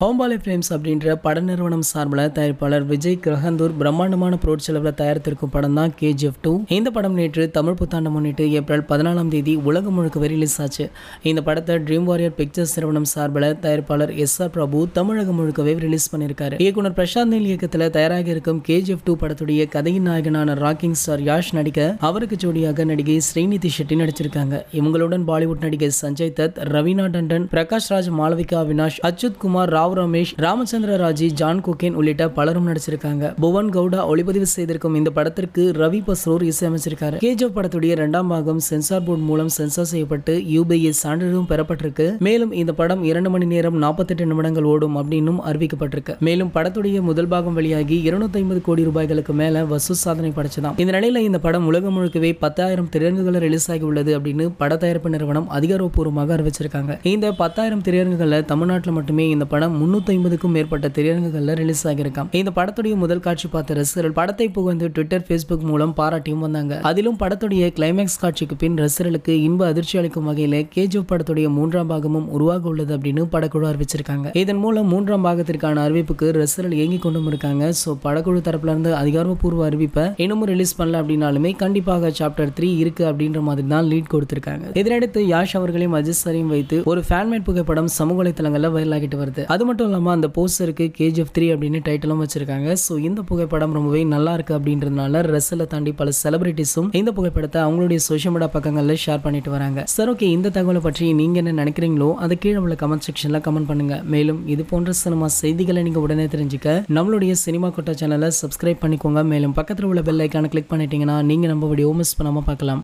பாம்பாலே films அப்படின்ற பட நிறுவனம் சார்பில் தயாரிப்பாளர் விஜய் கிரகந்தூர் பிரம்மாண்டமான பொருட்செலவில் தயாரித்திருக்கும் படம் தான் கேஜிஎஃப் டூ இந்த படம் நேற்று தமிழ் புத்தாண்டு முன்னிட்டு ஏப்ரல் பதினாலாம் தேதி உலகம் முழுக்க ரிலீஸ் ஆச்சு இந்த படத்தை ட்ரீம் வாரியர் பிக்சர்ஸ் நிறுவனம் சார்பில் தயாரிப்பாளர் எஸ் ஆர் பிரபு தமிழகம் முழுக்கவே ரிலீஸ் பண்ணியிருக்காரு இயக்குனர் பிரசாந்த் நீல் இயக்கத்தில் தயாராக இருக்கும் கேஜிஎஃப் டூ படத்துடைய கதையின் நாயகனான ராக்கிங் ஸ்டார் யாஷ் நடிக்க அவருக்கு ஜோடியாக நடிகை ஸ்ரீநிதி ஷெட்டி நடிச்சிருக்காங்க இவங்களுடன் பாலிவுட் நடிகை சஞ்சய் தத் ரவீனா டண்டன் பிரகாஷ் ராஜ் மாளவிகா அவினாஷ் அச்சுத் குமார் ராவ் ரமேஷ் ராமச்சந்திர ராஜி ஜான் குகேன் உள்ளிட்ட பலரும் நடிச்சிருக்காங்க புவன் கவுடா ஒளிப்பதிவு செய்திருக்கும் இந்த படத்திற்கு ரவி பஸ்ரூர் இசையமைச்சிருக்காரு கேஜிஎஃப் படத்துடைய இரண்டாம் பாகம் சென்சார் போர்டு மூலம் சென்சார் செய்யப்பட்டு யூபிஏ சான்றிதழும் பெறப்பட்டிருக்கு மேலும் இந்த படம் இரண்டு மணி நேரம் நாற்பத்தெட்டு நிமிடங்கள் ஓடும் அப்படின்னும் அறிவிக்கப்பட்டிருக்கு மேலும் படத்துடைய முதல் பாகம் வெளியாகி இருநூத்தி ஐம்பது கோடி ரூபாய்களுக்கு மேல வசூல் சாதனை படைச்சதாம் இந்த நிலையில இந்த படம் உலகம் முழுக்கவே பத்தாயிரம் திரையரங்குகள் ரிலீஸ் ஆகி உள்ளது அப்படின்னு பட தயாரிப்பு நிறுவனம் அதிகாரப்பூர்வமாக அறிவிச்சிருக்காங்க இந்த பத்தாயிரம் திரையரங்குகள்ல தமிழ்நாட்டில் மட்டுமே இந்த படம் முன்னூத்தி ஐம்பதுக்கும் மேற்பட்ட திரையரங்குகள்ல ரிலீஸ் ஆகியிருக்காம் இந்த படத்துடைய முதல் காட்சி பார்த்த ரசிகர்கள் படத்தை புகழ்ந்து ட்விட்டர் ஃபேஸ்புக் மூலம் பாராட்டியும் வந்தாங்க அதிலும் படத்துடைய கிளைமேக்ஸ் காட்சிக்கு பின் ரசிகர்களுக்கு இன்ப அதிர்ச்சி அளிக்கும் வகையில கேஜிஎஃப் படத்துடைய மூன்றாம் பாகமும் உருவாக உள்ளது அப்படின்னு படக்குழு அறிவிச்சிருக்காங்க இதன் மூலம் மூன்றாம் பாகத்திற்கான அறிவிப்புக்கு ரசிகர்கள் இயங்கி கொண்டும் இருக்காங்க ஸோ படக்குழு தரப்புல இருந்து அதிகாரப்பூர்வ அறிவிப்பை இன்னமும் ரிலீஸ் பண்ணல அப்படின்னாலுமே கண்டிப்பாக சாப்டர் த்ரீ இருக்கு அப்படின்ற மாதிரி தான் லீட் கொடுத்திருக்காங்க இதனடுத்து யாஷ் அவர்களையும் அஜித் சாரையும் வைத்து ஒரு ஃபேன்மேட் புகைப்படம் சமூக வலைத்தளங்களில் வைரலாகிட்டு வருது அது மட்டும் இல்லாமல் அந்த போஸ்டருக்கு கேஜிஎஃப் த்ரீ அப்படின்னு டைட்டிலும் வச்சிருக்காங்க ஸோ இந்த புகைப்படம் ரொம்பவே நல்லா இருக்கு அப்படின்றதுனால ரசில தாண்டி பல செலிபிரிட்டிஸும் இந்த புகைப்படத்தை அவங்களுடைய சோஷியல் மீடியா பக்கங்களில் ஷேர் பண்ணிட்டு வராங்க சார் ஓகே இந்த தகவலை பற்றி நீங்க என்ன நினைக்கிறீங்களோ அதை கீழே உள்ள கமெண்ட் செக்ஷன்ல கமெண்ட் பண்ணுங்க மேலும் இது போன்ற சினிமா செய்திகளை நீங்க உடனே தெரிஞ்சுக்க நம்மளுடைய சினிமா கொட்டா சேனலை சப்ஸ்கிரைப் பண்ணிக்கோங்க மேலும் பக்கத்தில் உள்ள பெல் ஐக்கான கிளிக் பண்ணிட்டீங்கன்னா நீங்க நம்ம வீடியோ மிஸ் பண்ணாம பார்க்கலாம்